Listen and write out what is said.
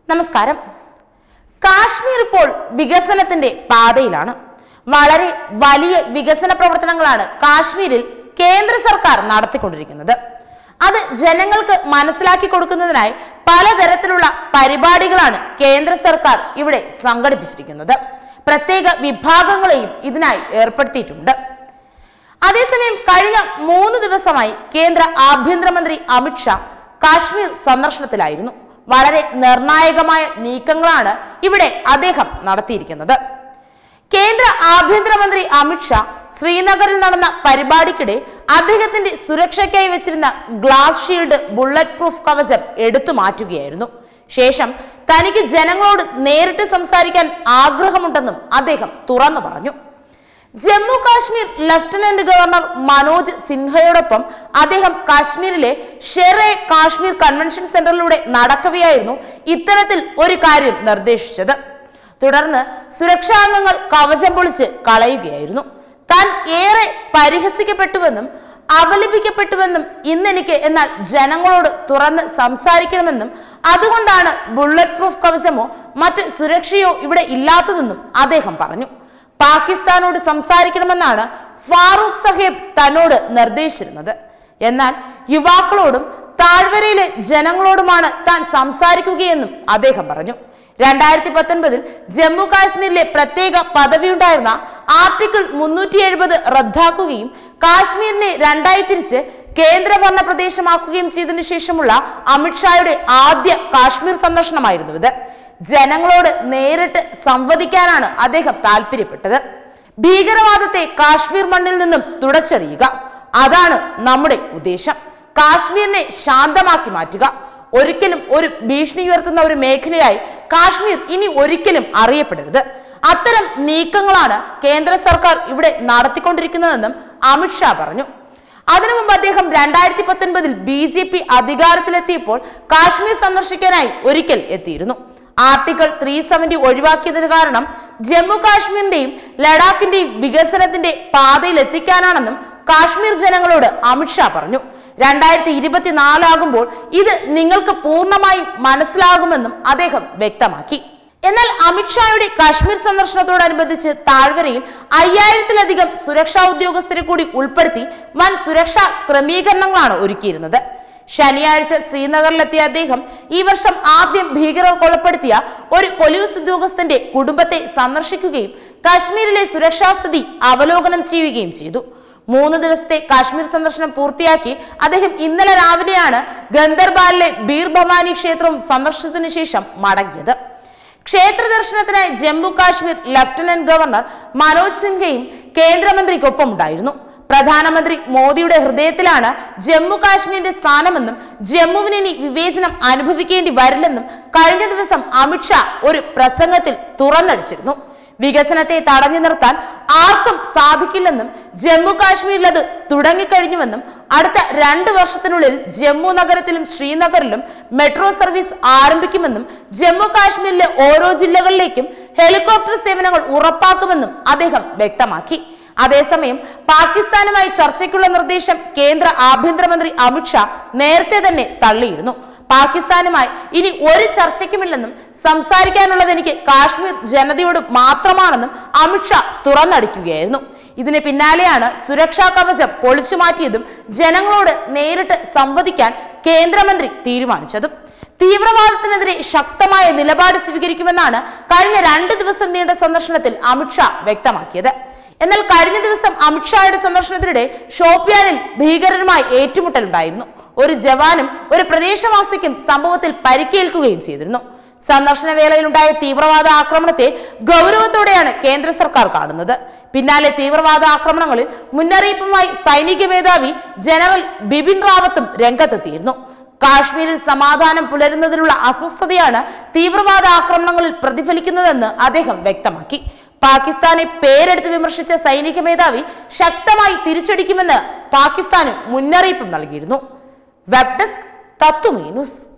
നമസ്കാരം കാശ്മീർ ഇപ്പോൾ വികസനത്തിന്റെ പാതയിലാണ് വളരെ വലിയ വികസന പ്രവർത്തനങ്ങളാണ് കാശ്മീരിൽ കേന്ദ്ര സർക്കാർ നടത്തിക്കൊണ്ടിരിക്കുന്നത് അത് ജനങ്ങൾക്ക് മനസ്സിലാക്കി കൊടുക്കുന്നതിനായി പലതരത്തിലുള്ള പരിപാടികളാണ് കേന്ദ്ര സർക്കാർ ഇവിടെ സംഘടിപ്പിച്ചിരിക്കുന്നത് പ്രത്യേക വിഭാഗങ്ങളെയും ഇതിനായി ഏർപ്പെടുത്തിയിട്ടുണ്ട് അതേസമയം കഴിഞ്ഞ മൂന്ന് ദിവസമായി കേന്ദ്ര ആഭ്യന്തരമന്ത്രി അമിത്ഷാ കാശ്മീർ സന്ദർശനത്തിലായിരുന്നു വളരെ നിർണായകമായ നീക്കങ്ങളാണ് ഇവിടെ അദ്ദേഹം നടത്തിയിരിക്കുന്നത് കേന്ദ്ര ആഭ്യന്തരമന്ത്രി അമിത്ഷാ ശ്രീനഗറിൽ നടന്ന പരിപാടിക്കിടെ അദ്ദേഹത്തിന്റെ സുരക്ഷയ്ക്കായി വെച്ചിരുന്ന ഗ്ലാസ് ഷീൽഡ് ബുള്ളറ്റ് പ്രൂഫ് കവചം എടുത്തു മാറ്റുകയായിരുന്നു ശേഷം തനിക്ക് ജനങ്ങളോട് നേരിട്ട് സംസാരിക്കാൻ ആഗ്രഹമുണ്ടെന്നും അദ്ദേഹം തുറന്നു പറഞ്ഞു ജമ്മു കാശ്മീർ ലഫ്റ്റനന്റ് ഗവർണർ മനോജ് സിൻഹയോടൊപ്പം അദ്ദേഹം കാശ്മീരിലെ ഷെറെ കാശ്മീർ കൺവെൻഷൻ സെന്ററിലൂടെ നടക്കവെയായിരുന്നു ഇത്തരത്തിൽ ഒരു കാര്യം നിർദ്ദേശിച്ചത് തുടർന്ന് സുരക്ഷാംഗങ്ങൾ കവചം പൊളിച്ച് കളയുകയായിരുന്നു താൻ ഏറെ പരിഹസിക്കപ്പെട്ടുവെന്നും അപലപിക്കപ്പെട്ടുവെന്നും ഇന്നെനിക്ക് എന്നാൽ ജനങ്ങളോട് തുറന്ന് സംസാരിക്കണമെന്നും അതുകൊണ്ടാണ് ബുള്ളറ്റ് പ്രൂഫ് കവചമോ മറ്റ് സുരക്ഷയോ ഇവിടെ ഇല്ലാത്തതെന്നും അദ്ദേഹം പറഞ്ഞു പാകിസ്ഥാനോട് സംസാരിക്കണമെന്നാണ് ഫാറൂഖ് സഹേബ് തന്നോട് നിർദ്ദേശിച്ചിരുന്നത് എന്നാൽ യുവാക്കളോടും താഴ്വരയിലെ ജനങ്ങളോടുമാണ് താൻ സംസാരിക്കുകയെന്നും അദ്ദേഹം പറഞ്ഞു രണ്ടായിരത്തി പത്തൊൻപതിൽ ജമ്മു കാശ്മീരിലെ പ്രത്യേക പദവിയുണ്ടായിരുന്ന ആർട്ടിക്കിൾ മുന്നൂറ്റി എഴുപത് റദ്ദാക്കുകയും കാശ്മീരിനെ രണ്ടായി തിരിച്ച് കേന്ദ്രഭരണ പ്രദേശമാക്കുകയും ചെയ്തതിനു ശേഷമുള്ള അമിത്ഷായുടെ ആദ്യ കാശ്മീർ സന്ദർശനമായിരുന്നു ഇത് ജനങ്ങളോട് നേരിട്ട് സംവദിക്കാനാണ് അദ്ദേഹം താല്പര്യപ്പെട്ടത് ഭീകരവാദത്തെ കാശ്മീർ മണ്ണിൽ നിന്നും തുടച്ചെറിയുക അതാണ് നമ്മുടെ ഉദ്ദേശം കാശ്മീരിനെ ശാന്തമാക്കി മാറ്റുക ഒരിക്കലും ഒരു ഭീഷണി ഉയർത്തുന്ന ഒരു മേഖലയായി കാശ്മീർ ഇനി ഒരിക്കലും അറിയപ്പെടരുത് അത്തരം നീക്കങ്ങളാണ് കേന്ദ്ര സർക്കാർ ഇവിടെ നടത്തിക്കൊണ്ടിരിക്കുന്നതെന്നും അമിത്ഷാ പറഞ്ഞു അതിനു മുമ്പ് അദ്ദേഹം രണ്ടായിരത്തി പത്തൊൻപതിൽ ബി ജെ പി അധികാരത്തിലെത്തിയപ്പോൾ കാശ്മീർ സന്ദർശിക്കാനായി ഒരിക്കൽ എത്തിയിരുന്നു ആർട്ടിക്കിൾ ത്രീ സെവന്റി ഒഴിവാക്കിയതിന് കാരണം ജമ്മു കാശ്മീരിന്റെയും ലഡാക്കിന്റെയും വികസനത്തിന്റെ പാതയിൽ എത്തിക്കാനാണെന്നും കാശ്മീർ ജനങ്ങളോട് അമിത്ഷാ പറഞ്ഞു രണ്ടായിരത്തി ഇരുപത്തിനാലാകുമ്പോൾ ഇത് നിങ്ങൾക്ക് പൂർണ്ണമായും മനസ്സിലാകുമെന്നും അദ്ദേഹം വ്യക്തമാക്കി എന്നാൽ അമിത്ഷായുടെ കാശ്മീർ സന്ദർശനത്തോടനുബന്ധിച്ച് താഴ്വരയിൽ അയ്യായിരത്തിലധികം സുരക്ഷാ ഉദ്യോഗസ്ഥരെ കൂടി ഉൾപ്പെടുത്തി വൻ സുരക്ഷാ ക്രമീകരണങ്ങളാണ് ഒരുക്കിയിരുന്നത് ശനിയാഴ്ച ശ്രീനഗറിലെത്തിയ അദ്ദേഹം ഈ വർഷം ആദ്യം ഭീകരർ കൊലപ്പെടുത്തിയ ഒരു പോലീസ് ഉദ്യോഗസ്ഥന്റെ കുടുംബത്തെ സന്ദർശിക്കുകയും കാശ്മീരിലെ സുരക്ഷാ സ്ഥിതി അവലോകനം ചെയ്യുകയും ചെയ്തു മൂന്ന് ദിവസത്തെ കാശ്മീർ സന്ദർശനം പൂർത്തിയാക്കി അദ്ദേഹം ഇന്നലെ രാവിലെയാണ് ഗന്ദർബാലിലെ ബീർ ഭവാനി ക്ഷേത്രവും സന്ദർശിച്ചതിനു ശേഷം മടങ്ങിയത് ക്ഷേത്ര ദർശനത്തിനായി ജമ്മു കാശ്മീർ ലഫ്റ്റനന്റ് ഗവർണർ മനോജ് സിൻഹയും കേന്ദ്രമന്ത്രിക്കൊപ്പം ഉണ്ടായിരുന്നു പ്രധാനമന്ത്രി മോദിയുടെ ഹൃദയത്തിലാണ് ജമ്മു കാശ്മീരിന്റെ സ്ഥാനമെന്നും ജമ്മുവിന് ഇനി വിവേചനം അനുഭവിക്കേണ്ടി വരില്ലെന്നും കഴിഞ്ഞ ദിവസം അമിത്ഷാ ഒരു പ്രസംഗത്തിൽ തുറന്നടിച്ചിരുന്നു വികസനത്തെ തടഞ്ഞു നിർത്താൻ ആർക്കും സാധിക്കില്ലെന്നും ജമ്മു കാശ്മീരിൽ അത് തുടങ്ങിക്കഴിഞ്ഞുവെന്നും അടുത്ത രണ്ട് വർഷത്തിനുള്ളിൽ ജമ്മു നഗരത്തിലും ശ്രീനഗറിലും മെട്രോ സർവീസ് ആരംഭിക്കുമെന്നും ജമ്മു കാശ്മീരിലെ ഓരോ ജില്ലകളിലേക്കും ഹെലികോപ്റ്റർ സേവനങ്ങൾ ഉറപ്പാക്കുമെന്നും അദ്ദേഹം വ്യക്തമാക്കി അതേസമയം പാകിസ്ഥാനുമായി ചർച്ചയ്ക്കുള്ള നിർദ്ദേശം കേന്ദ്ര ആഭ്യന്തരമന്ത്രി അമിത്ഷാ നേരത്തെ തന്നെ തള്ളിയിരുന്നു പാകിസ്ഥാനുമായി ഇനി ഒരു ചർച്ചയ്ക്കുമില്ലെന്നും സംസാരിക്കാനുള്ളത് എനിക്ക് കാശ്മീർ ജനതയോട് മാത്രമാണെന്നും അമിത്ഷാ തുറന്നടിക്കുകയായിരുന്നു ഇതിന് പിന്നാലെയാണ് സുരക്ഷാ കവചം പൊളിച്ചു മാറ്റിയതും ജനങ്ങളോട് നേരിട്ട് സംവദിക്കാൻ കേന്ദ്രമന്ത്രി തീരുമാനിച്ചതും തീവ്രവാദത്തിനെതിരെ ശക്തമായ നിലപാട് സ്വീകരിക്കുമെന്നാണ് കഴിഞ്ഞ രണ്ട് ദിവസം നീണ്ട സന്ദർശനത്തിൽ അമിത്ഷാ വ്യക്തമാക്കിയത് എന്നാൽ കഴിഞ്ഞ ദിവസം അമിത്ഷായുടെ സന്ദർശനത്തിനിടെ ഷോപ്പിയാനിൽ ഭീകരരുമായി ഏറ്റുമുട്ടലുണ്ടായിരുന്നു ഒരു ജവാനും ഒരു പ്രദേശവാസിക്കും സംഭവത്തിൽ പരിക്കേൽക്കുകയും ചെയ്തിരുന്നു സന്ദർശന വേളയിലുണ്ടായ തീവ്രവാദ ആക്രമണത്തെ ഗൗരവത്തോടെയാണ് കേന്ദ്ര സർക്കാർ കാണുന്നത് പിന്നാലെ തീവ്രവാദ ആക്രമണങ്ങളിൽ മുന്നറിയിപ്പുമായി സൈനിക മേധാവി ജനറൽ ബിപിൻ റാവത്തും രംഗത്തെത്തിയിരുന്നു കാശ്മീരിൽ സമാധാനം പുലരുന്നതിലുള്ള അസ്വസ്ഥതയാണ് തീവ്രവാദ ആക്രമണങ്ങളിൽ പ്രതിഫലിക്കുന്നതെന്ന് അദ്ദേഹം വ്യക്തമാക്കി പാകിസ്ഥാനെ പേരെടുത്ത് വിമർശിച്ച സൈനിക മേധാവി ശക്തമായി തിരിച്ചടിക്കുമെന്ന് പാകിസ്ഥാന് മുന്നറിയിപ്പും നൽകിയിരുന്നു വെബ് ഡെസ്ക് തത്വമീ ന്യൂസ്